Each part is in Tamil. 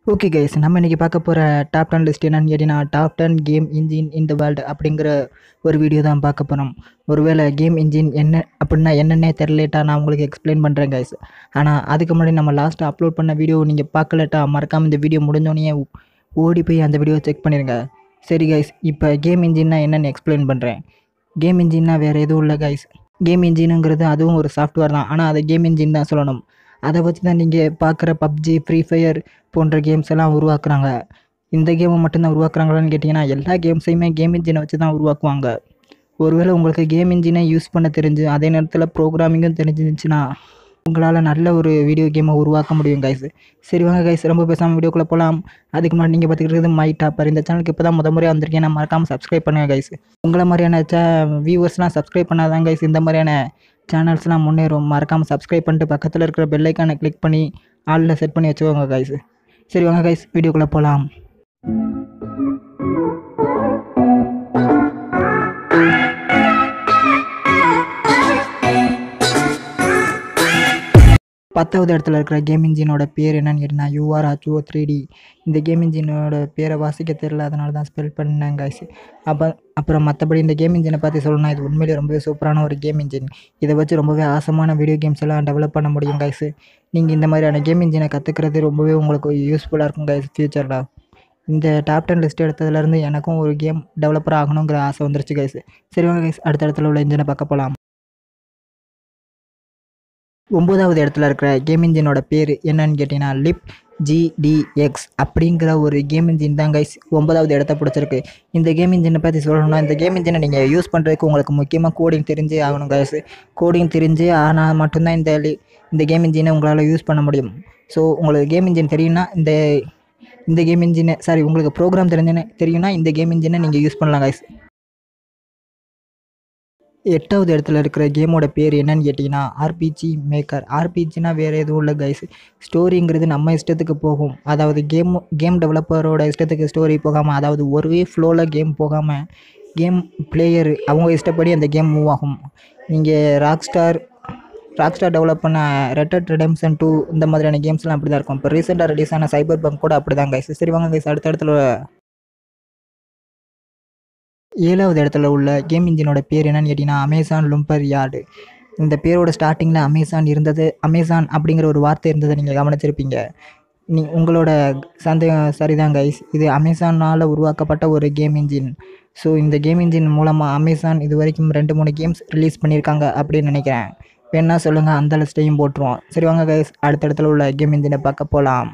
ஓகே கைஸ் நம்ம இன்றைக்கி பார்க்க போகிற டாப் டென் லிஸ்ட் என்னன்னு கேட்டிங்கன்னா top ten game engine in the world அப்படிங்கிற ஒரு வீடியோ தான் பார்க்க போகிறோம் ஒருவேளை கேம் இன்ஜின் என்ன அப்படின்னா என்னென்னே தெரிலேட்டா நான் உங்களுக்கு எக்ஸ்பிளைன் பண்ணுறேன் கைஸ் ஆனால் அதுக்கு முன்னாடி நம்ம லாஸ்ட்டாக அப்லோட் பண்ண வீடியோ நீங்கள் பார்க்கலட்டா மறக்காமல் இந்த வீடியோ முடிஞ்சோடனே ஓடி போய் அந்த வீடியோ செக் பண்ணிடுங்க சரி கைஸ் இப்போ கேம் இன்ஜின்னா என்னென்னு எக்ஸ்பிளைன் பண்ணுறேன் கேம் இன்ஜின்னா வேறு எதுவும் இல்லை கைஸ் கேம் இன்ஜினுங்கிறது அதுவும் ஒரு சாஃப்ட்வேர் தான் ஆனால் அதை கேம் இன்ஜின் தான் சொல்லணும் அதை வச்சு தான் நீங்கள் பார்க்குற பப்ஜி ஃப்ரீ ஃபயர் போன்ற கேம்ஸ் எல்லாம் உருவாக்குறாங்க இந்த கேமை மட்டும்தான் உருவாக்குறாங்களான்னு கேட்டிங்கன்னா எல்லா கேம்ஸையுமே கேம் இன்ஜினை வச்சு தான் உருவாக்குவாங்க ஒருவேளை உங்களுக்கு கேம் இன்ஜினை யூஸ் பண்ண தெரிஞ்சு அதே நேரத்தில் ப்ரோக்ராமிங்கும் தெரிஞ்சிருந்துச்சுன்னா உங்களால் நல்ல ஒரு வீடியோ கேமை உருவாக்க முடியும் கைஸ் சரி வாங்க கைஸ் ரொம்ப பேசாமல் வீடியோக்குள்ளே போகலாம் அதுக்கு முன்னாடி நீங்கள் பார்த்துக்கிறது மை டாப்பர் இந்த சேனலுக்கு இப்போ தான் முத முறையாக வந்திருக்கேன் நான் மறக்காமல் சப்ஸ்கிரைப் பண்ணுங்கள் கைஸ் உங்களை மாதிரியான சே வியூவர்ஸ்லாம் சப்ஸ்கிரைப் பண்ணாதான் கைஸ் இந்த மாதிரியான சேனல்ஸ்லாம் முன்னேறும் மறக்காமல் சப்ஸ்கிரைப் பண்ணிட்டு பக்கத்தில் இருக்கிற பெல் ஐக்கானை கிளிக் பண்ணி ஆளில் செட் பண்ணி வச்சுக்கோங்க கைஸ் சரி வாங்க கைஸ் வீடியோக்குள்ளே போகலாம் பத்தாவது இடத்துல இருக்கிற கேம் இன்ஜினோட பேர் என்னன்னு கேட்டிங்கன்னா யூஆர் ஹச்ஓ த்ரீ டி இந்த கேம் இன்ஜினோட பேரை வாசிக்க தெரியல அதனால தான் ஸ்பெல் பண்ணேன் கைஸ் அப்போ அப்புறம் மற்றபடி இந்த கேம் இன்ஜினை பற்றி சொல்லணும்னா இது உண்மையிலேயே ரொம்பவே சூப்பரான ஒரு கேம் இன்ஜின் இதை வச்சு ரொம்பவே ஆசமான வீடியோ கேம்ஸ் எல்லாம் டெவலப் பண்ண முடியும் கைஸ் நீங்கள் இந்த மாதிரியான கேம் இன்ஜினை கற்றுக்கிறது ரொம்பவே உங்களுக்கு யூஸ்ஃபுல்லாக இருக்கும் கைஸ் ஃப்யூச்சரில் இந்த டாப் டென் லிஸ்ட் எடுத்ததுலேருந்து எனக்கும் ஒரு கேம் டெவலப்பர் ஆகணுங்கிற ஆசை வந்துருச்சு கைஸ் சரி வாங்க கைஸ் அடுத்த இடத்துல உள்ள இன்ஜினை பார்க்க போகலாம் ஒம்பதாவது இடத்துல இருக்கிற கேம் இன்ஜினோட பேர் என்னன்னு கேட்டிங்கன்னா லிப் ஜிடிஎக்ஸ் அப்படிங்கிற ஒரு கேம் இன்ஜின் தான் கைஸ் ஒன்பதாவது இடத்த பிடிச்சிருக்கு இந்த கேம் இன்ஜினை பற்றி சொல்லணும்னா இந்த கேம் இன்ஜினை நீங்கள் யூஸ் பண்ணுறதுக்கு உங்களுக்கு முக்கியமாக கோடிங் தெரிஞ்சே ஆகணும் கைஸ் கோடிங் தெரிஞ்சு ஆனால் மட்டும்தான் இந்த லி- இந்த கேம் இன்ஜினை உங்களால் யூஸ் பண்ண முடியும் ஸோ உங்களுக்கு கேம் இன்ஜின் தெரியும்னா இந்த இந்த கேம் இன்ஜினை சாரி உங்களுக்கு ப்ரோக்ராம் தெரிஞ்சுன்னு தெரியும்னா இந்த கேம் இன்ஜினை நீங்கள் யூஸ் பண்ணலாம் கைஸ் எட்டாவது இடத்துல இருக்கிற கேமோட பேர் என்னன்னு கேட்டிங்கன்னா ஆர்பிஜி மேக்கர் ஆர்பிஜினா வேறு எதுவும் இல்லை கைஸ் ஸ்டோரிங்கிறது நம்ம இஷ்டத்துக்கு போகும் அதாவது கேம் கேம் டெவலப்பரோட இஷ்டத்துக்கு ஸ்டோரி போகாமல் அதாவது ஒரே ஃப்ளோவில் கேம் போகாமல் கேம் பிளேயர் அவங்க இஷ்டப்படி அந்த கேம் மூவ் ஆகும் நீங்கள் rock star rock star develop பண்ண ரெட்டட் ரெடம்ஷன் டூ இந்த மாதிரியான கேம்ஸ்லாம் அப்படி தான் இருக்கும் இப்போ ரீசெண்டாக ரிலீஸ் ஆன சைபர் பங்க் கூட அப்படி தான் கைஸ் சரி வாங்க கைஸ் அடுத்த இடத்துல ஏழாவது இடத்துல உள்ள கேம் இன்ஜினோட பேர் என்னன்னு கேட்டிங்கன்னா அமேசான் லும்பர் யார்டு இந்த பேரோட ஸ்டார்டிங்கில் அமேசான் இருந்தது அமேசான் அப்படிங்கிற ஒரு வார்த்தை இருந்ததை நீங்கள் கவனிச்சிருப்பீங்க நீ உங்களோட சந்தேகம் சரிதான் கைஸ் இது அமேசானால் உருவாக்கப்பட்ட ஒரு கேம் இன்ஜின் ஸோ இந்த கேம் இன்ஜின் மூலமாக அமேசான் இது வரைக்கும் ரெண்டு மூணு கேம்ஸ் ரிலீஸ் பண்ணியிருக்காங்க அப்படின்னு நினைக்கிறேன் வேணா சொல்லுங்கள் அந்த லிஸ்ட்டையும் போட்டுருவோம் சரி வாங்க கைஸ் அடுத்த இடத்துல உள்ள கேம் இன்ஜினை பார்க்க போகலாம்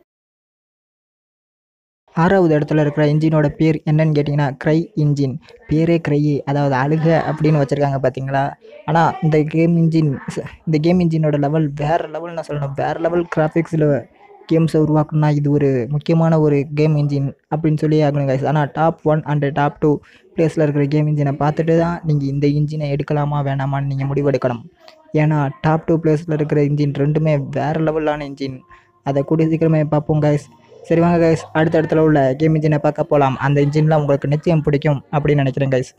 ஆறாவது இடத்துல இருக்கிற இன்ஜினோட பேர் என்னன்னு கேட்டிங்கன்னா க்ரை இன்ஜின் பேரே க்ரை அதாவது அழுக அப்படின்னு வச்சுருக்காங்க பார்த்தீங்களா ஆனால் இந்த கேம் இன்ஜின் இந்த கேம் இன்ஜினோட லெவல் வேறு லெவல் நான் சொல்லணும் வேறு லெவல் கிராஃபிக்ஸில் கேம்ஸை உருவாக்கணும்னா இது ஒரு முக்கியமான ஒரு கேம் இன்ஜின் அப்படின்னு சொல்லி ஆகணும் கைஸ் ஆனால் top one and top two பிளேஸில் இருக்கிற கேம் இன்ஜினை பார்த்துட்டு தான் நீங்கள் இந்த இன்ஜினை எடுக்கலாமா வேணாமான்னு நீங்கள் முடிவெடுக்கணும் ஏன்னா டாப் டூ பிளேஸில் இருக்கிற இன்ஜின் ரெண்டுமே வேறு லெவலான இன்ஜின் அதை கூடிய சீக்கிரமே பார்ப்போம் கைஸ் சரி வாங்க கைஸ் அடுத்த இடத்துல உள்ள கேம் இன்ஜினை பார்க்க போகலாம் அந்த இன்ஜின்லாம் உங்களுக்கு நிச்சயம் பிடிக்கும் அப்படின்னு நினைக்கிறேன் கைஸ்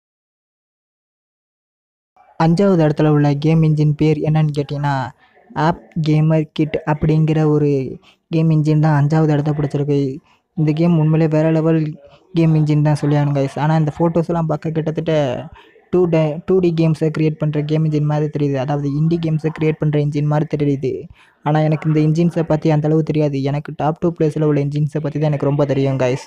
அஞ்சாவது இடத்துல உள்ள கேம் இன்ஜின் பேர் என்னன்னு கேட்டிங்கன்னா ஆப் கேமர் கிட் அப்படிங்கிற ஒரு கேம் இன்ஜின் தான் அஞ்சாவது இடத்த பிடிச்சிருக்கு இந்த கேம் உண்மையிலே வேறு லெவல் கேம் இன்ஜின் தான் சொல்லியானுங்க கைஸ் ஆனால் இந்த ஃபோட்டோஸ்லாம் பார்க்க கிட்டத்தட்ட டூ டே டூ டி கேம்ஸை க்ரியேட் பண்ணுற கேம் இன்ஜின் மாதிரி தெரியுது அதாவது இண்டி கேம்ஸை க்ரியேட் பண்ணுற இன்ஜின் மாதிரி தெரியுது ஆனால் எனக்கு இந்த இன்ஜின்ஸை பற்றி அந்த அளவு தெரியாது எனக்கு டாப் டூ பிளேஸில் உள்ள இன்ஜின்ஸை பற்றி தான் எனக்கு ரொம்ப தெரியும் கைஸ்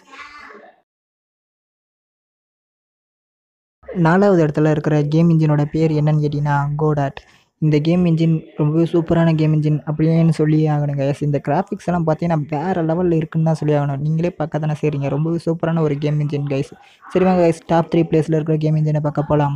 நாலாவது இடத்துல இருக்கிற கேம் இன்ஜினோட பேர் என்னன்னு கேட்டிங்கன்னா கோடாட் இந்த கேம் இன்ஜின் ரொம்பவே சூப்பரான கேம் இன்ஜின் அப்படின்னு சொல்லி ஆகணும் கைஸ் இந்த கிராஃபிக்ஸ் எல்லாம் பார்த்தீங்கன்னா வேறு லெவலில் இருக்குன்னு தான் சொல்லி ஆகணும் நீங்களே பார்க்க தானே செய்றீங்க ரொம்பவே சூப்பரான ஒரு கேம் இன்ஜின் கைஸ் சரி வாங்க கைஸ் டாப் த்ரீ பிளேஸில் இருக்கிற கேம் இன்ஜினை பார்க்க போகலாம்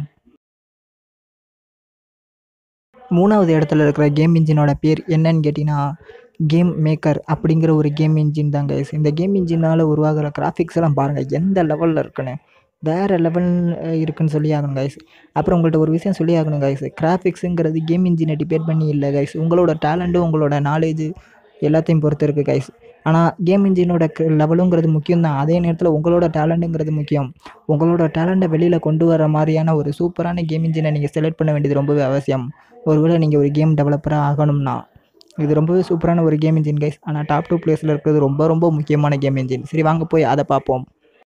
மூணாவது இடத்துல இருக்கிற கேம் இன்ஜினோட பேர் என்னன்னு கேட்டிங்கன்னா கேம் மேக்கர் அப்படிங்கிற ஒரு கேம் இன்ஜின் தான் கைஸ் இந்த கேம் இன்ஜினால் உருவாகிற கிராஃபிக்ஸ் எல்லாம் பாருங்கள் எந்த லெவலில் இருக்குன்னு வேறு லெவல் இருக்குன்னு சொல்லி ஆகணும் கைஸ் அப்புறம் உங்கள்கிட்ட ஒரு விஷயம் சொல்லி ஆகணும் கைஸ் கிராஃபிக்ஸுங்கிறது கேம் இன்ஜினை டிபேட் பண்ணி இல்லை கைஸ் உங்களோட டேலண்ட்டு உங்களோட நாலேஜ் எல்லாத்தையும் பொறுத்து இருக்குது கைஸ் ஆனால் கேம் இன்ஜினோட லெவலுங்கிறது முக்கியம் தான் அதே நேரத்தில் உங்களோட டேலண்ட்டுங்கிறது முக்கியம் உங்களோட டேலண்ட்டை வெளியில் கொண்டு வர மாதிரியான ஒரு சூப்பரான கேம் இன்ஜினை நீங்கள் செலக்ட் பண்ண வேண்டியது ரொம்பவே அவசியம் ஒருவேளை நீங்கள் ஒரு கேம் டெவலப்பராக ஆகணும்னா இது ரொம்பவே சூப்பரான ஒரு கேம் இன்ஜின் கைஸ் ஆனால் டாப் டூ பிளேஸில் இருக்கிறது ரொம்ப ரொம்ப முக்கியமான கேம் இன்ஜின் சரி வாங்க போய் அதை பார்ப்போம்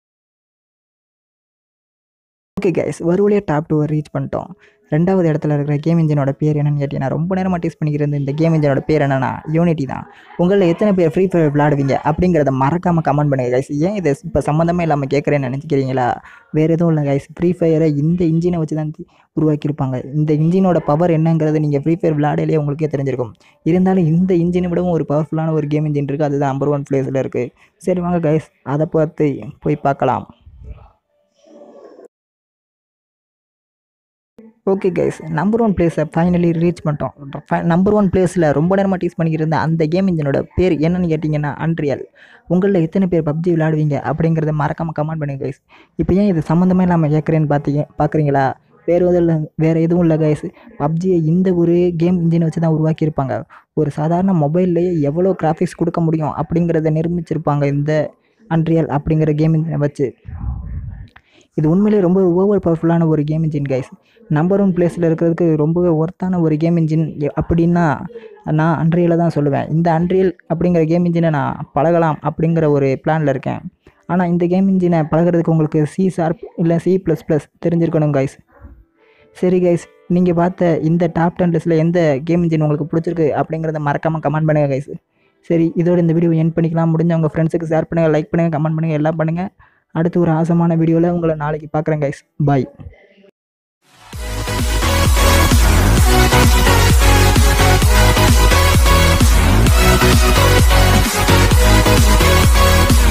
ஓகே கைஸ் ஒரு வழியாக டாப் டூவை ரீச் பண்ணிட்டோம் ரெண்டாவது இடத்துல இருக்கிற கேம் இன்ஜினோட பேர் என்னன்னு கேட்டீங்கன்னா ரொம்ப நேரமாக டீஸ் பண்ணிக்கிறது இந்த கேம் இன்ஜினோட பேர் என்னன்னா யூனிட்டி தான் உங்களில் எத்தனை பேர் ஃப்ரீ ஃபயர் விளாடுவீங்க அப்படிங்கிறத மறக்காமல் கமெண்ட் பண்ணுங்கள் கைஸ் ஏன் இதை இப்போ சம்மந்தமே இல்லாமல் கேட்குறேன்னு நினச்சிக்கிறீங்களா வேறு எதுவும் இல்லை கைஸ் ஃப்ரீ ஃபயரை இந்த இன்ஜினை வச்சு தான் உருவாக்கியிருப்பாங்க இந்த இன்ஜினோட பவர் என்னங்கிறது நீங்கள் ஃப்ரீ ஃபயர் விளையாடலே உங்களுக்கே தெரிஞ்சிருக்கும் இருந்தாலும் இந்த இன்ஜினை விடவும் ஒரு பவர்ஃபுல்லான ஒரு கேம் இன்ஜின் இருக்குது அதுதான் நம்பர் ஒன் பிளேஸில் இருக்குது சரி வாங்க கைஸ் அதை பார்த்து போய் பார்க்கலாம் ஓகே கைஸ் நம்பர் ஒன் பிளேஸை ஃபைனலி ரீச் பண்ணிட்டோம் நம்பர் ஒன் பிளேஸில் ரொம்ப நேரமாக டீஸ் பண்ணிக்கிட்டு அந்த கேம் இன்ஜினோட பேர் என்னன்னு கேட்டிங்கன்னா அன்ரியல் உங்களில் எத்தனை பேர் பப்ஜி விளையாடுவீங்க அப்படிங்கிறத மறக்காமல் கமெண்ட் பண்ணுங்க கைஸ் இப்போ ஏன் இது சம்மந்தமே இல்லாமல் கேட்குறேன்னு பார்த்தீங்க பார்க்குறீங்களா வேறு எதுவும் இல்லை வேறு எதுவும் இல்லை கைஸ் பப்ஜியை இந்த ஒரு கேம் இன்ஜினை வச்சு தான் உருவாக்கியிருப்பாங்க ஒரு சாதாரண மொபைல்லையே எவ்வளோ கிராஃபிக்ஸ் கொடுக்க முடியும் அப்படிங்கிறத நிரூபிச்சிருப்பாங்க இந்த அன்ரியல் அப்படிங்கிற கேம் இன்ஜினை வச்சு இது உண்மையிலேயே ரொம்ப ஓவர் பவர்ஃபுல்லான ஒரு game engine guys number one பிளேஸில் இருக்கிறதுக்கு ரொம்பவே ஒர்த்தான ஒரு கேம் இன்ஜின் அப்படின்னா நான் அன்ரியலை தான் சொல்லுவேன் இந்த அன்ரியல் அப்படிங்கிற கேம் இன்ஜினை நான் பழகலாம் அப்படிங்கிற ஒரு பிளானில் இருக்கேன் ஆனால் இந்த கேம் இன்ஜினை பழகிறதுக்கு உங்களுக்கு சி ஷார்ப் இல்லை சி ப்ளஸ் ப்ளஸ் தெரிஞ்சிருக்கணும் கைஸ் சரி கைஸ் நீங்கள் பார்த்த இந்த டாப் டென் லிஸ்ட்டில் எந்த கேம் இன்ஜின் உங்களுக்கு பிடிச்சிருக்கு அப்படிங்கிறத மறக்காமல் கமெண்ட் பண்ணுங்கள் கைஸ் சரி இதோட இந்த வீடியோ என் பண்ணிக்கலாம் முடிஞ்ச உங்கள் ஃப்ரெண்ட்ஸுக்கு ஷேர் பண்ணுங்கள் லைக் பண்ணுங்கள் கமெண்ட் பண்ணுங்கள் எல்லாம் பண்ணுங்கள் அடுத்து ஒரு ஆசமான வீடியோவில் உங்களை நாளைக்கு பார்க்குறேன் கைஸ் பாய் Thank you.